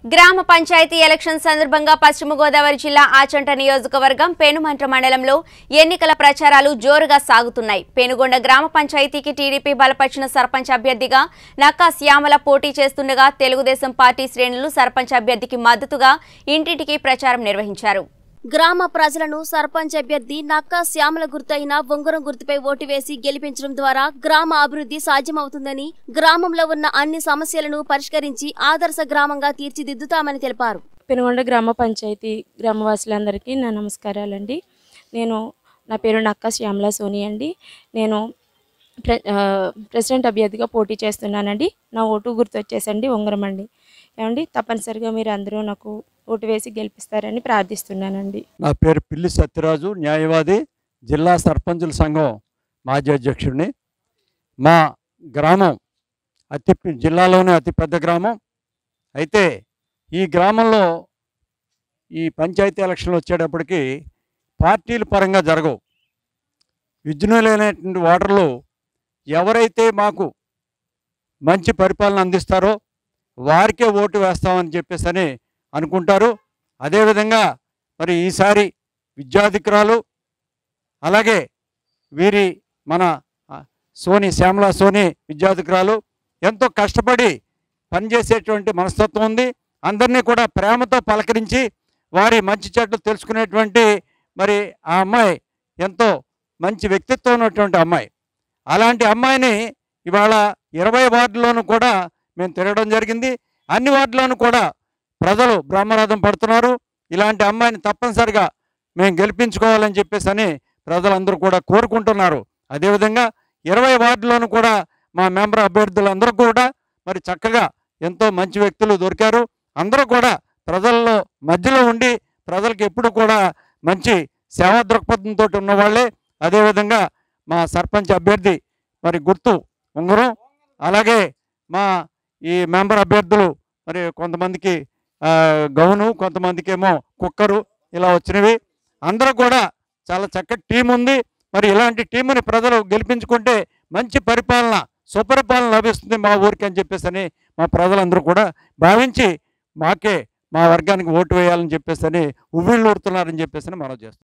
గ్రామ పంచాయతీ ఎలక్షన్ సందర్భంగా పశ్చిమ గోదావరి జిల్లా ఆచంట నియోజకవర్గం పెనుమంట్ర మండలంలో ఎన్నికల ప్రచారాలు జోరుగా సాగుతున్నాయి పెనుగొండ గ్రామ పంచాయతీకి టీడీపీ బలపరిచిన సర్పంచ్ అభ్యర్థిగా నక్కా శ్యామల పోటీ చేస్తుండగా తెలుగుదేశం పార్టీ శ్రేణులు సర్పంచ్ అభ్యర్థికి మద్దతుగా ఇంటింటికి ప్రచారం నిర్వహించారు గ్రామ ప్రజలను సర్పంచ్ అభ్యర్థి నక్కా శ్యామల గుర్తయిన బొంగరం గుర్తుపై ఓటు వేసి గెలిపించడం ద్వారా గ్రామ అభివృద్ధి సాధ్యమవుతుందని గ్రామంలో ఉన్న అన్ని సమస్యలను పరిష్కరించి ఆదర్శ గ్రామంగా తీర్చిదిద్దుతామని తెలిపారు పెనుగొండ గ్రామ పంచాయతీ గ్రామవాసులందరికీ నా నమస్కారాలండి నేను నా పేరు నక్క శ్యామల సోని అండి నేను ప్రె ఆ, ప్రెసిడెంట్ అభ్యర్థిగా పోటీ చేస్తున్నానండి నా ఓటు గుర్తు వచ్చేసండి ఉంగరం అండి ఏమండి తప్పనిసరిగా మీరు అందరూ నాకు ఓటు వేసి గెలిపిస్తారని ప్రార్థిస్తున్నానండి నా పేరు పిల్లి సత్యరాజు న్యాయవాది జిల్లా సర్పంచుల సంఘం మాజీ అధ్యక్షుడిని మా గ్రామం అతి పె- జిల్లాలోనే అతి పెద్ద గ్రామం అయితే ఈ గ్రామంలో ఈ పంచాయతీ ఎలక్షన్లు వచ్చేటప్పటికి పార్టీల పరంగా జరగవు విజ్ఞులైనటువంటి ఓటర్లు ఎవరైతే మాకు మంచి పరిపాలన అందిస్తారో వారికే ఓటు వేస్తామని చెప్పేసి అని అనుకుంటారు అదేవిధంగా మరి ఈసారి విద్యాధికురాలు అలాగే వీరి మన ఆ, సోని శ్యామల సోని విద్యాధికురాలు ఎంతో కష్టపడి పనిచేసేటువంటి మనస్తత్వం ఉంది అందరినీ కూడా ప్రేమతో పలకరించి వారి మంచి చెడ్డలు తెలుసుకునేటువంటి మరి ఆ అమ్మాయి ఎంతో మంచి వ్యక్తిత్వం ఉన్నటువంటి అమ్మాయి అలాంటి అమ్మాయిని ఇవాళ ఇరవై వార్డుల్లోనూ కూడా మేము తిరగడం జరిగింది అన్ని వార్డుల్లోనూ కూడా ప్రజలు బ్రహ్మరథం పడుతున్నారు ఇలాంటి అమ్మాయిని తప్పనిసరిగా మేము గెలిపించుకోవాలని చెప్పేసి అని ప్రజలందరూ కూడా కోరుకుంటున్నారు అదేవిధంగా ఇరవై వార్డులోనూ కూడా మా మెంబర్ అభ్యర్థులందరూ కూడా మరి చక్కగా ఎంతో మంచి వ్యక్తులు దొరికారు అందరూ కూడా ప్రజల్లో మధ్యలో ఉండి ప్రజలకు ఎప్పుడు కూడా మంచి సేవా దృక్పథంతో ఉన్నవాళ్ళే అదేవిధంగా మా సర్పంచ్ అభ్యర్థి మరి గుర్తు ఉంగరం అలాగే మా ఈ మెంబర్ అభ్యర్థులు మరి కొంతమందికి ఆ, గౌను కొంతమందికి ఏమో కుక్కరు ఇలా వచ్చినవి అందరూ కూడా చాలా చక్కటి టీం ఉంది మరి ఇలాంటి టీంని ప్రజలు గెలిపించుకుంటే మంచి పరిపాలన సుపరిపాలన లభిస్తుంది మా ఊరికి అని చెప్పేసి అని మా ప్రజలందరూ కూడా భావించి మాకే మా వర్గానికి ఓటు వేయాలని చెప్పేసి అని ఉవ్విళ్ళు ఊరుతున్నారని చెప్పేసి అని మనం చేస్తాం